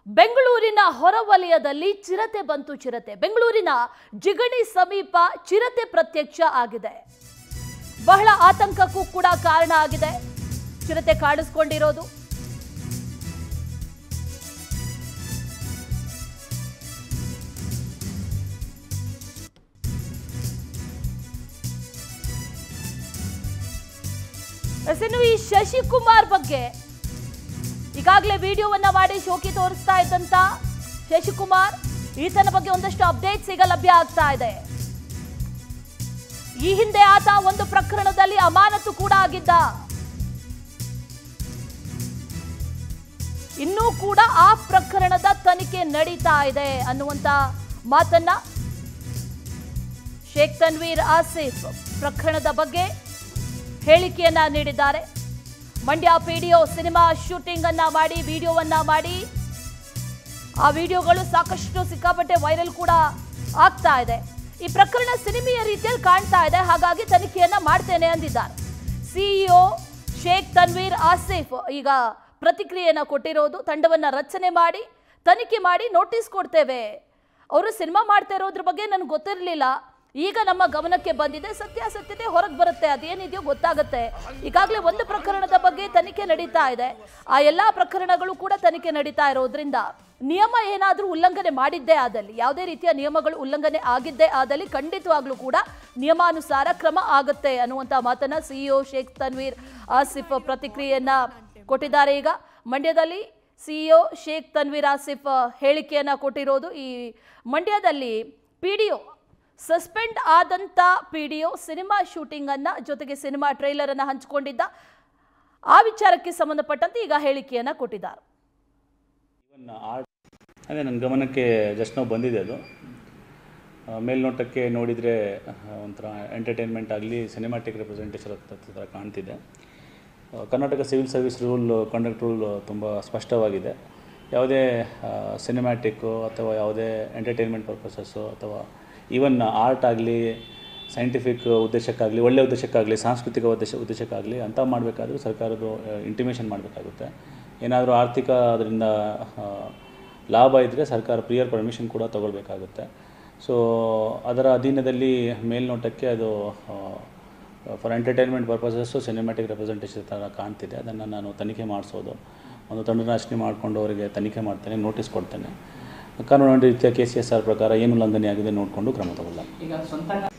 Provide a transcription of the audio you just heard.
ಬೆಂಗಳೂರಿನ ಹೊರವಲಯದಲ್ಲಿ ಚಿರತೆ ಬಂತು ಚಿರತೆ ಬೆಂಗಳೂರಿನ ಜಿಗಣಿ ಸಮೀಪ ಚಿರತೆ ಪ್ರತ್ಯಕ್ಷ ಆಗಿದೆ ಬಹಳ ಆತಂಕಕ್ಕೂ ಕೂಡ ಕಾರಣ ಆಗಿದೆ ಚಿರತೆ ಕಾಣಿಸ್ಕೊಂಡಿರೋದು ಎಸ್, ಇನ್ನು ಈ ಶಶಿಕುಮಾರ್ ಬಗ್ಗೆ ಈಗಾಗಲೇ ವಿಡಿಯೋವನ್ನ ಮಾಡಿ ಶೋಕಿ ತೋರಿಸ್ತಾ ಇದ್ದಂತ ಶಶಿಕುಮಾರ್ ಈತನ ಬಗ್ಗೆ ಒಂದಷ್ಟು ಅಪ್ಡೇಟ್ಸ್ ಈಗ ಲಭ್ಯ ಆಗ್ತಾ ಇದೆ ಈ ಹಿಂದೆ ಆತ ಒಂದು ಪ್ರಕರಣದಲ್ಲಿ ಅಮಾನತು ಕೂಡ ಆಗಿದ್ದ ಇನ್ನೂ ಕೂಡ ಆ ಪ್ರಕರಣದ ತನಿಖೆ ನಡೀತಾ ಇದೆ ಅನ್ನುವಂತ ಮಾತನ್ನ ಶೇಖ್ ತನ್ವೀರ್ ಆಸಿಫ್ ಪ್ರಕರಣದ ಬಗ್ಗೆ ಹೇಳಿಕೆಯನ್ನ ನೀಡಿದ್ದಾರೆ ಮಂಡ್ಯ ಪಿಡಿಒ ಸಿನಿಮಾ ಶೂಟಿಂಗ್ ಅನ್ನ ಮಾಡಿ ವಿಡಿಯೋವನ್ನ ಮಾಡಿ ಆ ವಿಡಿಯೋಗಳು ಸಾಕಷ್ಟು ಸಿಕ್ಕಾಪಟ್ಟೆ ವೈರಲ್ ಕೂಡ ಆಗ್ತಾ ಇದೆ ಈ ಪ್ರಕರಣ ಸಿನಿಮೆಯ ರೀತಿಯಲ್ಲಿ ಕಾಣ್ತಾ ಇದೆ ಹಾಗಾಗಿ ತನಿಖೆಯನ್ನ ಮಾಡ್ತೇನೆ ಅಂದಿದ್ದಾರೆ ಸಿಇಒ ಶೇಖ್ ತನ್ವೀರ್ ಆಸಿಫ್ ಈಗ ಪ್ರತಿಕ್ರಿಯೆಯನ್ನ ಕೊಟ್ಟಿರೋದು ತಂಡವನ್ನ ರಚನೆ ಮಾಡಿ ತನಿಖೆ ಮಾಡಿ ನೋಟಿಸ್ ಕೊಡ್ತೇವೆ ಅವರು ಸಿನಿಮಾ ಮಾಡ್ತಾ ಇರೋದ್ರ ಬಗ್ಗೆ ನನಗೆ ಗೊತ್ತಿರಲಿಲ್ಲ ಈಗ ನಮ್ಮ ಗಮನಕ್ಕೆ ಬಂದಿದೆ ಸತ್ಯಾಸತ್ಯತೆ ಹೊರಗೆ ಬರುತ್ತೆ ಅದೇನಿದೆಯೋ ಗೊತ್ತಾಗುತ್ತೆ ಈಗಾಗಲೇ ಒಂದು ಪ್ರಕರಣದ ಬಗ್ಗೆ ತನಿಖೆ ನಡೀತಾ ಇದೆ ಆ ಎಲ್ಲಾ ಪ್ರಕರಣಗಳು ಕೂಡ ತನಿಖೆ ನಡೀತಾ ಇರೋದ್ರಿಂದ ನಿಯಮ ಏನಾದರೂ ಉಲ್ಲಂಘನೆ ಮಾಡಿದ್ದೇ ಆದಲ್ಲಿ ಯಾವುದೇ ರೀತಿಯ ನಿಯಮಗಳು ಉಲ್ಲಂಘನೆ ಆಗಿದ್ದೇ ಆದಲ್ಲಿ ಖಂಡಿತವಾಗ್ಲೂ ಕೂಡ ನಿಯಮಾನುಸಾರ ಕ್ರಮ ಆಗುತ್ತೆ ಅನ್ನುವಂಥ ಮಾತನ್ನ ಸಿಇಒ ಶೇಖ್ ತನ್ವೀರ್ ಆಸಿಫ್ ಪ್ರತಿಕ್ರಿಯೆಯನ್ನ ಕೊಟ್ಟಿದ್ದಾರೆ ಈಗ ಮಂಡ್ಯದಲ್ಲಿ ಸಿಇಒ ಶೇಖ್ ತನ್ವೀರ್ ಆಸಿಫ್ ಹೇಳಿಕೆಯನ್ನ ಕೊಟ್ಟಿರೋದು ಈ ಮಂಡ್ಯದಲ್ಲಿ ಪಿಡಿಒ ಸಸ್ಪೆಂಡ್ ಆದಂತ ಪಿಡಿಒ ಸಿನಿಮಾ ಶೂಟಿಂಗ್ ಅನ್ನ ಜೊತೆಗೆ ಸಿನಿಮಾ ಟ್ರೈಲರ್ ಅನ್ನ ಹಂಚಿಕೊಂಡಿದ್ದ ಆ ವಿಚಾರಕ್ಕೆ ಸಂಬಂಧಪಟ್ಟಂತೆ ಈಗ ಹೇಳಿಕೆಯನ್ನ ಕೊಟ್ಟಿದ್ದಾರೆ ಇವನ್ ಆರ್ಟ್ ಅದೇ ನನ್ನ ಗಮನಕ್ಕೆ ಜಸ್ಟ್ ನಾವು ಬಂದಿದೆ ಅದು ಆ, ಮೇಲ್ನೋಟಕ್ಕೆ ನೋಡಿದರೆ ಒಂಥರ ಎಂಟರ್ಟೈನ್ಮೆಂಟ್ ಆಗಲಿ ಸಿನಿಮ್ಯಾಟಿಕ್ ರೆಪ್ರೆಸೆಂಟೇಷನ್ ಥರ ಕಾಣ್ತಿದೆ ಆ, Karnataka civil service rule conduct rule ತುಂಬ ಸ್ಪಷ್ಟವಾಗಿದೆ ಯಾವುದೇ ಸಿನಿಮ್ಯಾಟಿಕ್ಕು ಅಥವಾ ಯಾವುದೇ ಎಂಟರ್ಟೈನ್ಮೆಂಟ್ ಪರ್ಪಸಸ್ಸು ಅಥವಾ ಈವನ್ ಆರ್ಟ್ ಆಗಲಿ ಸೈಂಟಿಫಿಕ್ ಉದ್ದೇಶಕ್ಕಾಗಲಿ ಒಳ್ಳೆಯ ಉದ್ದೇಶಕ್ಕಾಗಲಿ ಸಾಂಸ್ಕೃತಿಕ ಉದ್ದೇಶ ಉದ್ದೇಶಕ್ಕಾಗಲಿ ಅಂತ ಮಾಡಬೇಕಾದ್ರೂ ಸರ್ಕಾರದ್ದು ಇಂಟಿಮೇಷನ್ ಮಾಡಬೇಕಾಗುತ್ತೆ ಏನಾದರೂ ಆರ್ಥಿಕ ಅದರಿಂದ ಆ, ಲಾಭ ಇದ್ದರೆ ಸರ್ಕಾರ ಪ್ರಿಯರ್ ಪರ್ಮಿಷನ್ ಕೂಡ ತಗೊಳ್ಬೇಕಾಗುತ್ತೆ ಸೊ ಅದರ ಅಧೀನದಲ್ಲಿ ಮೇಲ್ನೋಟಕ್ಕೆ ಅದು for entertainment purposes cinematic representation ಥರ ಕಾಣ್ತಿದೆ ಅದನ್ನು ನಾನು ತನಿಖೆ ಮಾಡಿಸೋದು ಒಂದು ತಂಡ ರಚನೆ ಮಾಡಿಕೊಂಡು ಅವರಿಗೆ ತನಿಖೆ ಮಾಡ್ತೇನೆ ನೋಟಿಸ್ ಕೊಡ್ತೇನೆ ಕಾನೂನು ರೀತಿಯ ಕೆ ಸಿ ಎಸ್ ಆರ್ ಪ್ರಕಾರ ಏನು ಉಲ್ಲಂಘನೆ ಆಗಿದೆ ನೋಡಿಕೊಂಡು ಕ್ರಮ ತಗೊಳ್ಳ ಈಗ ಸ್ವಂತ